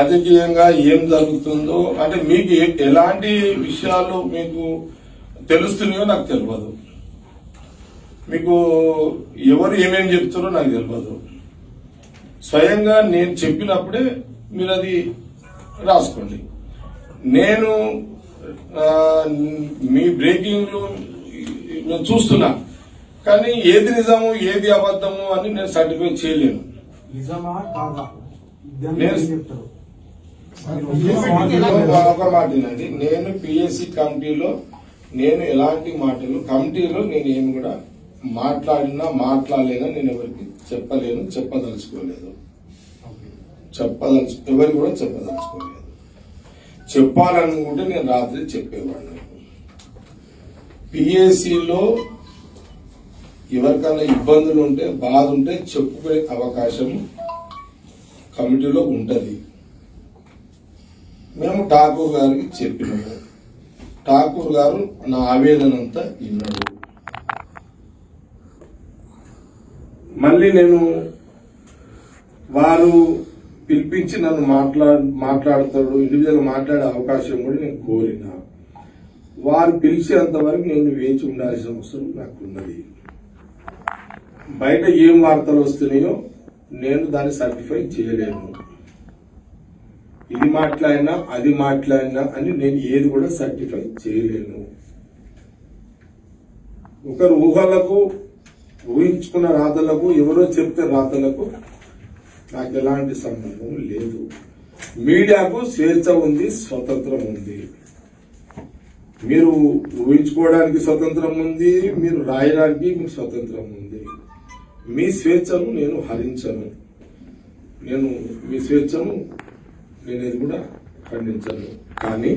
రాజకీయంగా ఏం జరుగుతుందో అంటే మీకు ఏ- ఎలాంటి విషయాలు మీకు తెలుస్తున్నాయో నాకు తెలియదు మీకు ఎవరు ఏమేమి చెప్తారో నాకు తెలియదు స్వయంగా నేను చెప్పినప్పుడే మీరు అది రాసుకోండి నేను ఆ, మీ బ్రేకింగ్లు నేను చూస్తున్నా కానీ ఏది నిజము ఏది అబద్ధము అని నేను సర్టిఫై చేయలేను నిజమా కాదా దాన్ని నేను- ఏం చెప్తారు ఒక మాట వినండి నేను పిఎస్సి కమిటీలో నేను ఎలాంటి మాటలు కమిటీలో నేను ఏమి కూడా మాట్లాడినా మాట్లాడలేనా నేను ఎవరికి చెప్పలేను చెప్పదలుచుకోలేదు చెప్పదలుచు ఎవరికి కూడా చెప్పదలుచుకోలేదు చెప్పాలనుకుంటే నేను రాత్రి చెప్పేవాడిని పిఎస్సిలో ఎవరికైనా ఇబ్బందులు ఉంటే బాధ ఉంటే చెప్పుకునే అవకాశం కమిటీలో ఉంటది మేము ఠాకూర్ గారికి చెప్పినాము ఠాకూర్ గారు నా ఆవేదన అంతా విన్నాడు మళ్ళీ నేను వారు పిలిపించి నన్ను మాట్లా మాట్లాడతాడు ఇండివిజువల్ మాట్లాడే అవకాశం కూడా నేను కోరిన వారు పిలిచేంత వరకు నేను వేచి ఉండాల్సిన అవసరం నాకున్నది బయట ఏం వార్తలు వస్తున్నాయో నేను దాన్ని సర్టిఫై చేయలేను ఇది మాట్లాడినా అది మాట్లాడినా అని నేను ఏది కూడా సర్టిఫై చేయలేను ఒకరు ఊహలకు ఊహించుకున్న రాతలకు ఎవరో చెప్తే రాతలకు నాకు ఎలాంటి సంబంధం లేదు మీడియాకు స్వేచ్ఛ ఉంది స్వతంత్రం ఉంది మీరు ఊహించుకోవడానికి స్వతంత్రం ఉంది మీరు రాయడానికి మీకు స్వతంత్రం ఉంది మీ స్వేచ్ఛను నేను హరించను నేను మీ స్వేచ్ఛను నేను ఇది కూడా ఖండించను కానీ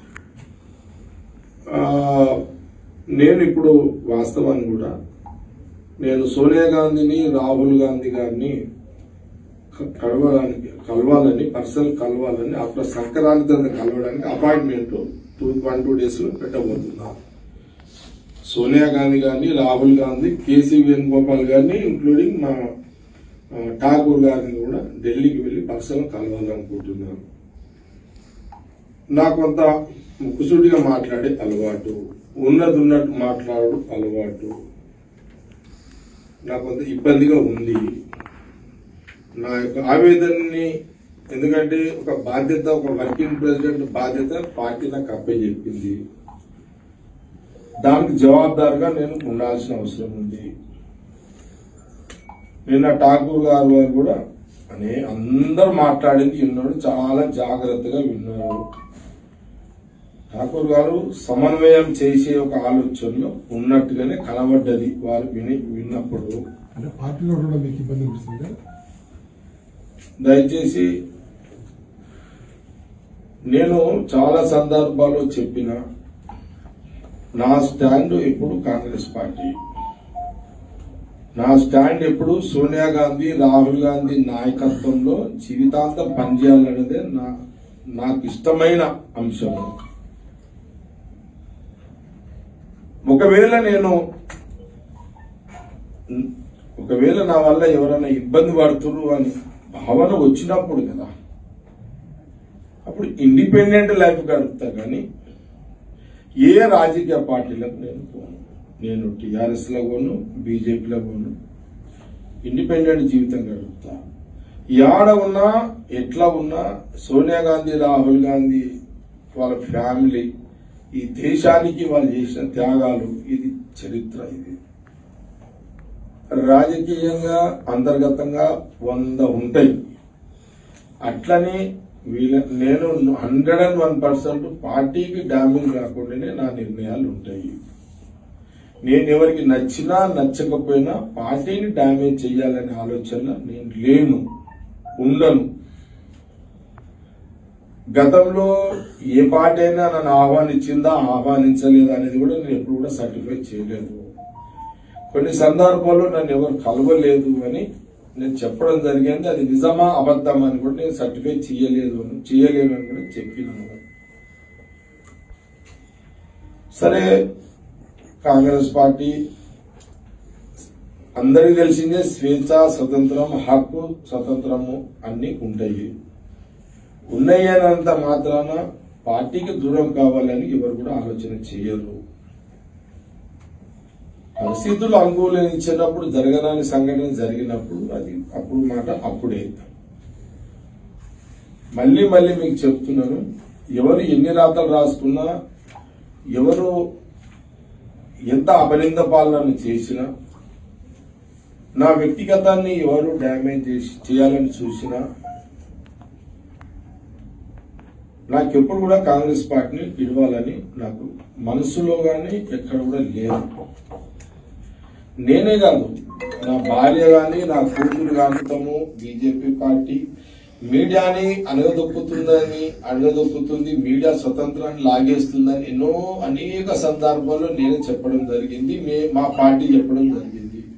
ఆ, నేను ఇప్పుడు వాస్తవాన్ని కూడా నేను సోనియా గాంధీని రాహుల్ గాంధీ గారిని క- కలవడానికి కలవాలని పర్సనల్ కలవాలని ఆఫ్టర్ సంక్రాంతి కలవడానికి appointment two one two days లో పెట్టబోతున్నా సోనియా గాంధీ గారిని రాహుల్ గాంధీ కేసీ వేణుగోపాల్ గారిని ఇంక్లూడింగ్ మా ఆ, ఠాకూర్ గారిని కూడా ఢిల్లీకి వెళ్లి పర్సనల్ కలవాలనుకుంటున్నాను నాకు కొంత ముక్కుసూటిగా మాట్లాడే అలవాటు ఉన్నది ఉన్నట్టు మాట్లాడు అలవాటు నాకు కొంత ఇబ్బందిగా ఉంది నా యొక్క ఆవేదనని ఎందుకంటే ఒక బాధ్యత ఒక వర్కింగ్ ప్రెసిడెంట్ బాధ్యత పార్టీ నాకు అప్పే చెప్పింది దానికి జవాబుదారుగా నేను ఉండాల్సిన అవసరం ఉంది నిన్న ఠాకూర్ గారు వారు కూడా అనే అందరూ మాట్లాడింది విన్నాడు చాలా జాగ్రత్తగా విన్నారు ఠాకూర్ గారు సమన్వయం చేసే ఒక ఆలోచనలో ఉన్నట్టుగానే కనబడ్డది వారు విని విన్నప్పుడు అంటే పార్టీలో ఉండడం మీకు ఇబ్బంది అనిపిస్తుంది దయచేసి నేను చాలా సందర్భాల్లో చెప్పిన నా స్టాండ్ ఎప్పుడు కాంగ్రెస్ పార్టీ నా స్టాండ్ ఎప్పుడు సోనియా గాంధీ రాహుల్ గాంధీ నాయకత్వంలో జీవితాంతం పనిచేయాలనేదే నా నాకు ఇష్టమైన అంశము ఒకవేళ నేను ఒకవేళ నా వల్ల ఎవరైనా ఇబ్బంది పడుతున్నారు అని భావన వచ్చినప్పుడు కదా అప్పుడు ఇండిపెండెంట్ లైఫ్ గడుపుతా కానీ ఏ రాజకీయ పార్టీలకు నేను పోను నేను టిఆర్ఎస్ లో పోను బీజేపీలో పోను ఇండిపెండెంట్ జీవితం గడుపుతా యాడ ఉన్నా ఎట్లా ఉన్నా సోనియా గాంధీ రాహుల్ గాంధీ వాళ్ళ ఫ్యామిలీ ఈ దేశానికి వాళ్ళు చేసిన త్యాగాలు ఇది చరిత్ర ఇది రాజకీయంగా అంతర్గతంగా వంద ఉంటాయి అట్లని వీళ్ళ నేను హండ్రెడ్ అండ్ వన్ పర్సెంట్ పార్టీకి డ్యామేజ్ కాకుండానే నా నిర్ణయాలు ఉంటాయి నేను ఎవరికి నచ్చినా నచ్చకపోయినా పార్టీని డ్యామేజ్ చేయాలనే ఆలోచన నేను లేను ఉండను గతంలో ఏ పార్టీ అయినా నన్ను ఆహ్వానించిందా ఆహ్వానించలేదా అనేది కూడా నేను ఎప్పుడు కూడా సర్టిఫై చేయలేదు కొన్ని సందర్భాల్లో నన్ను ఎవరు కలవలేదు అని నేను చెప్పడం జరిగింది అది నిజమా అబద్ధమా అని కూడా నేను సర్టిఫై చేయలేదు అని చేయలేను అని కూడా చెప్పినాను సరే కాంగ్రెస్ పార్టీ అందరికీ తెలిసిందే స్వేచ్ఛ స్వతంత్రం హక్కు స్వతంత్రము అన్ని ఉంటాయి ఉన్నాయనంత మాత్రాన పార్టీకి దూరం కావాలని ఎవరు కూడా ఆలోచన చేయరు పరిస్థితులు అనుకూలించినప్పుడు జరగరాని సంఘటన జరిగినప్పుడు అది అప్పుడు మాట అప్పుడే మళ్ళీ మళ్ళీ మీకు చెప్తున్నాను ఎవరు ఎన్ని రాతలు రాసుకున్నా ఎవరు ఎంత అపనింద పాలన చేసినా నా వ్యక్తిగతాన్ని ఎవరు డ్యామేజ్ చేసి చేయాలని చూసినా నాకెప్పుడు కూడా కాంగ్రెస్ పార్టీని ఇడవాలని నాకు మనసులో గాని ఎక్కడ కూడా లేదు నేనే కాదు నా భార్య గాని నా కూతురు కాంతము బీజేపీ పార్టీ మీడియాని అనగదొక్కుతుందని అనగదొక్కుతుంది మీడియా స్వతంత్రాన్ని లాగేస్తుందని ఎన్నో అనేక సందర్భాల్లో నేనే చెప్పడం జరిగింది మే మా పార్టీ చెప్పడం జరిగింది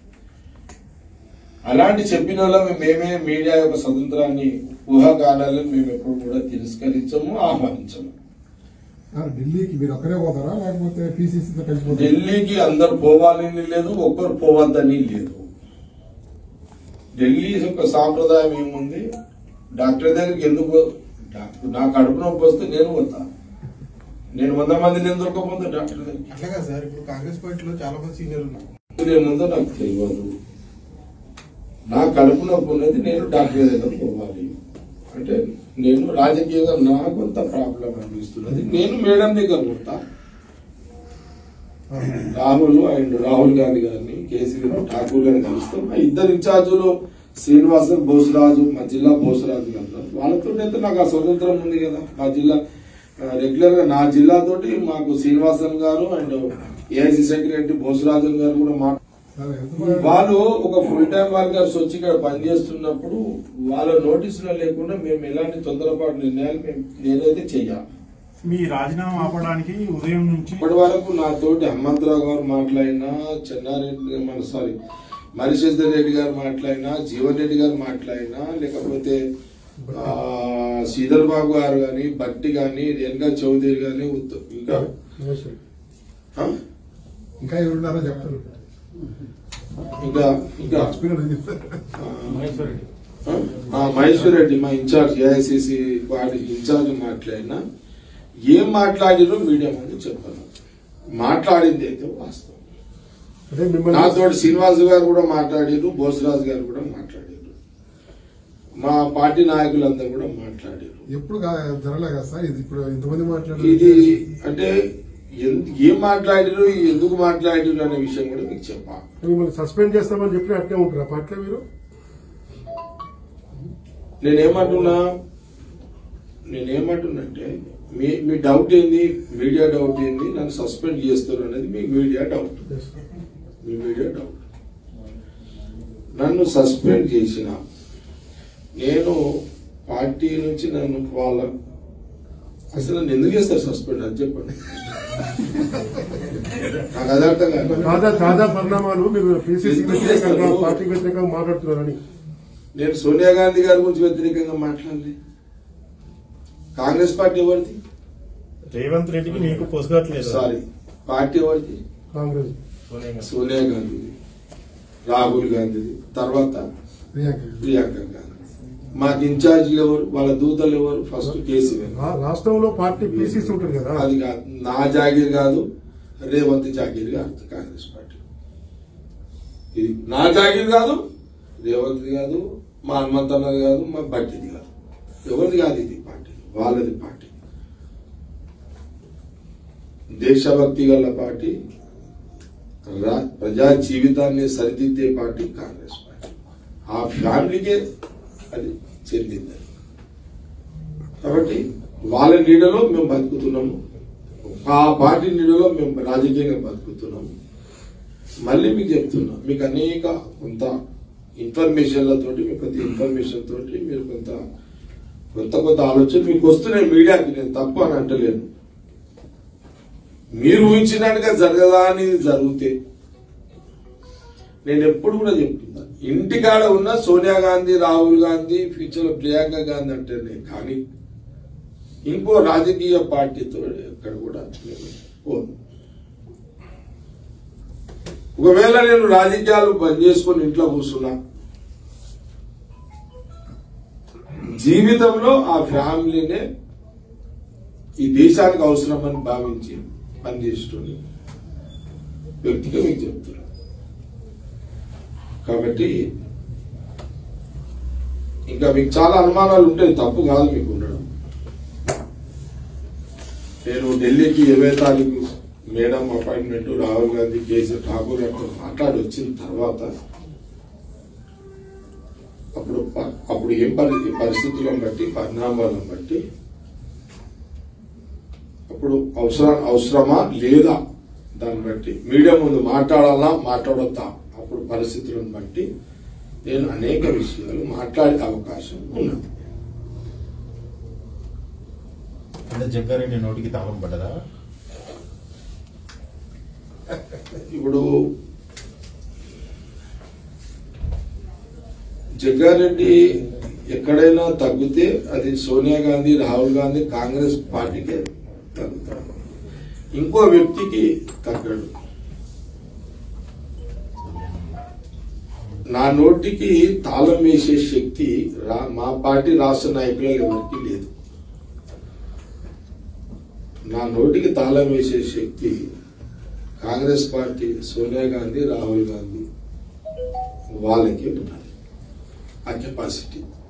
అలాంటి చెప్పిన వాళ్ళం మేమే మీడియా యొక్క స్వతంత్రాన్ని ఊహాగానాలను మేము ఎప్పుడు కూడా తిరస్కరించము ఆహ్వానించము ఆ, ఢిల్లీకి మీరు ఒక్కరే పోతారా లేకపోతే పీసీసీతో కలిసిపోతారా ఢిల్లీకి అందరు పోవాలని లేదు ఒక్కరు పోవద్దని లేదు ఢిల్లీ యొక్క సాంప్రదాయం ఏముంది డాక్టర్ దగ్గరికి ఎందుకు పో- డాక్టర్ నా కడుపు నొప్పి వస్తే నేను పోతా నేను వంద మందిని ఎందుకు పోతా డాక్టర్ దగ్గరికి అట్లాగా సార్ ఇప్పుడు కాంగ్రెస్ పార్టీలో చాలా మంది సీనియర్ ఉన్నారు ఏముందో నాకు తెలియదు నా కడుపు నొప్పి ఉన్నది నేను డాక్టర్ దగ్గర పోవాలి అంటే నేను రాజకీయంగా నాకు కొంత ప్రాబ్లం అనిపిస్తున్నది నేను మేడం దగ్గర పోతా రాహుల్ అండ్ రాహుల్ గాంధీ గారిని కేసీఆర్ ఠాకూర్ గారిని కలుస్తాం మా ఇద్దరు ఇన్ఛార్జులు శ్రీనివాసన్ బోసరాజు మా జిల్లా బోసరాజు గారు ఉన్నారు. వాళ్ళతో అయితే నాకు ఆ స్వతంత్రం ఉంది కదా మా జిల్లా రెగ్యులర్ గా నా జిల్లాతోటి మాకు శ్రీనివాసన్ గారు అండ్ ఏఐసి సెక్రటరీ బోసరాజన్ గారు కూడా మా సరే, ఎంత బాగా- వాళ్ళు ఒక ఫుల్ టైం వర్కర్స్ వచ్చి ఇక్కడ పనిచేస్తున్నప్పుడు వాళ్ళ నోటీసులో లేకుండా మేము ఎలాంటి తొందరపాటు నిర్ణయాలు మేము నేనైతే చెయ్యాలి మీ రాజీనామా ఆపడానికి ఉదయం నుంచి ఇప్పటి వరకు నాతోటి హనుమంతరావు గారు మాట్లాడినా చెన్నారెడ్డి మన సారీ మరిశేషర్ రెడ్డి గారు మాట్లాడినా జీవన్ రెడ్డి గారు మాట్లాడినా లేకపోతే ఆ, శ్రీధర్ బాబు గారు గాని బట్టి గాని రేణుకా చౌదరి గాని ఉత్త- ఇంకా నమస్తే. ఆ? ఇంకా ఎవరున్నారో చెప్తారు ఇంకా ఇంకా మర్చిపోయినారు అని చెప్తారు. ఆ, మహేశ్వర్ రెడ్డి మా ఇన్ఛార్జ్ ఏఐసిసి వాడి ఇన్ఛార్జ్ మాట్లాడినా ఏం మాట్లాడిరో మీడియా ముందు చెప్పాను మాట్లాడింది అయితే వాస్తవం అదే మిమ్మల్ని నాతో శ్రీనివాస్ గారు కూడా మాట్లాడారు బోసరాజు గారు కూడా మాట్లాడారు మా పార్టీ నాయకులందరూ కూడా మాట్లాడారు ఎప్పుడు కా- జరగలే కదా సార్ ఇది ఇప్పుడు ఇంతమంది మాట్లాడారు ఇది అంటే ఎన్- ఏం మాట్లాడారు ఎందుకు మాట్లాడారు అనే విషయం కూడా మీకు చెప్పా మిమ్మల్ని సస్పెండ్ చేస్తామని చెప్పి అట్లే ఉంటారు ఆ పార్టీలో మీరు నేనేమంటున్నా నేనేమంటున్నా అంటే మీ మీ డౌట్ ఏంది మీడియా డౌట్ ఏంది నన్ను సస్పెండ్ చేస్తారు అనేది మీ మీడియా డౌట్ మీ మీడియా డౌట్ నన్ను సస్పెండ్ చేసిన నేను పార్టీ నుంచి నన్ను వాళ్ళ అసలు నన్ను ఎందుకు చేస్తారు సస్పెండ్ అని చెప్పండి నాకు అది అర్థం కాదు తాజా తాజా పరిణామాలు మీరు పీసీసీ ఎందుకు వ్యతిరేకంగా చేస్తారు? పార్టీకి వ్యతిరేకంగా మాట్లాడుతున్నారని నేను సోనియా గాంధీ గారి గురించి వ్యతిరేకంగా మాట్లాడలే కాంగ్రెస్ పార్టీ ఎవరిది రేవంత్ రెడ్డికి నీకు పొసగట్లేదు సారీ పార్టీ ఎవరిది కాంగ్రెస్ సోనియా గాంధీది రాహుల్ గాంధీది తర్వాత ప్రియాంక ప్రియాంక గాంధీ మాకు ఇన్ఛార్జీలు ఎవరు వాళ్ళ దూతలు ఎవరు ఫస్ట్ కేసీఆర్ రా- రాష్ట్రంలో పార్టీ పీసీసీ ఉంటుంది కదా అది కాదు నా జాగీర్ కాదు రేవంత్ జాగీర్ కాదు కాంగ్రెస్ పార్టీ ఇది నా జాగీర్ కాదు రేవంత్ కాదు మా హనుమంతన్నది కాదు మా బట్టిది కాదు ఎవరిది కాదు ఇది పార్టీ వాళ్ళది పార్టీ దేశభక్తి గల పార్టీ రా- ప్రజా జీవితాన్ని సరిదిద్దే పార్టీ కాంగ్రెస్ పార్టీ ఆ ఫ్యామిలీకే అది చెందింది కాబట్టి వాళ్ళ నీడలో మేము బతుకుతున్నాము ఆ పార్టీ నీడలో మేము రాజకీయంగా బతుకుతున్నాము మళ్ళీ మీకు చెప్తున్నా మీకు అనేక కొంత ఇన్ఫర్మేషన్లతోటి మీకు కొంత ఇన్ఫర్మేషన్ తోటి మీరు కొంత కొంత కొంత ఆలోచన మీకు వస్తున్నాయి మీడియాకి నేను తప్పు అని అంటలేను మీరు ఊహించినట్టుగా జరగదా అని జరిగితే నేను ఎప్పుడు కూడా చెప్తున్నా ఇంటికాడ ఉన్న సోనియా గాంధీ రాహుల్ గాంధీ ఫ్యూచర్ ప్రియాంక గాంధీ అంటేనే కానీ ఇంకో రాజకీయ పార్టీతో ఎక్కడ కూడా నేను పోను ఒకవేళ నేను రాజకీయాలు బంద్ చేసుకొని ఇంట్లో కూర్చున్నా జీవితంలో ఆ ఫ్యామిలీనే ఈ దేశానికి అవసరమని భావించి పనిచేసేటోని వ్యక్తిగా మీకు చెప్తున్నా కాబట్టి ఇంకా మీకు చాలా అనుమానాలు ఉంటాయి తప్పు కాదు మీకు ఉండడం నేను ఢిల్లీకి ఇరవై తారీఖు మేడం అపాయింట్మెంట్ రాహుల్ గాంధీ కేసీఆర్ ఠాకూర్ గారితో మాట్లాడి వచ్చిన తర్వాత అప్పుడు ప- అప్పుడు ఏం పరి పరిస్థితులను బట్టి పరిణామాలను బట్టి అప్పుడు అవసరం అవసరమా లేదా దాన్ని బట్టి మీడియా ముందు మాట్లాడాలా మాట్లాడొద్దా అప్పుడు పరిస్థితులను బట్టి నేను అనేక విషయాలు మాట్లాడే అవకాశం ఉన్నది అంటే జగ్గారెడ్డి నోటికి తాళం పడ్డదా ఇప్పుడు జగ్గారెడ్డి ఎక్కడైనా తగ్గితే అది సోనియా గాంధీ రాహుల్ గాంధీ కాంగ్రెస్ పార్టీకే తగ్గుతాడు ఇంకో వ్యక్తికి తగ్గడు నా నోటికి తాళం వేసే శక్తి రా- మా పార్టీ రాష్ట్ర నాయకులు ఎవరికి లేదు నా నోటికి తాళం వేసే శక్తి కాంగ్రెస్ పార్టీ సోనియా గాంధీ రాహుల్ గాంధీ వాళ్ళకి ఉన్నది ఆ కెపాసిటీ